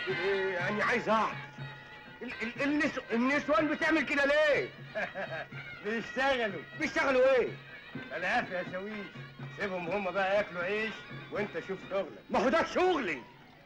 إيه يعني عايز اعرف ال- ال- النس... النسوان بتعمل كده ليه؟ بيشتغلوا بيشتغلوا ايه؟ العافية يا شاويش سيبهم هم بقى ياكلوا عيش وانت شوف شغلك ما هو ده شغلي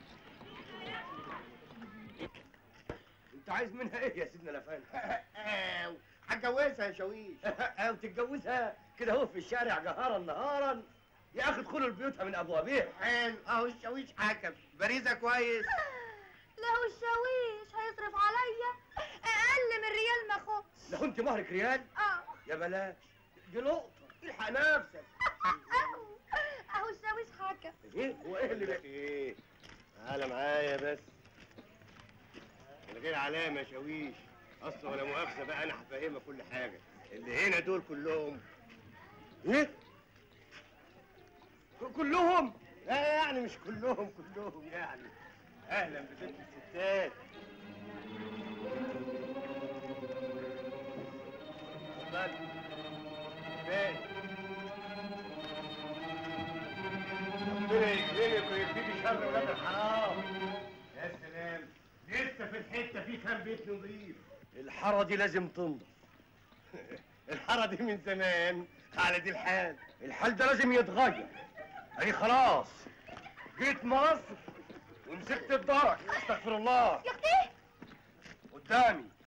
انت عايز منها ايه يا سيدنا الافندي؟ هتجوزها يا شاويش او تتجوزها كده هو في الشارع جهارا نهارا يا اخي ادخلوا البيوت من ابوابها حلو اهو الشاويش حكم باريزة كويس له الشاويش هيصرف عليا اقل من ريال ما اخدش لو انت مهرك ريال اه يا بلاش دي لقطه الحق نفسك اهو الشاويش حكم ايه هو ايه اللي بقى ايه تعالى معايا بس من غير علامة يا شاويش اصل ولا مؤاخذة بقى انا هفهمك كل حاجة اللي هنا دول كلهم ايه كلهم لا يعني مش كلهم كلهم يعني اهلا بست الستات اتفضل فين ربنا يكرمك ويكفيك شر ولاد الحرام يا سلام لسه في الحته في كام بيت نظيف الحاره دي لازم تنضف الحاره دي من زمان على دي الحال الحال ده لازم يتغير اي خلاص جيت مصر ومسكت الدرك استغفر الله يا اختي قدامي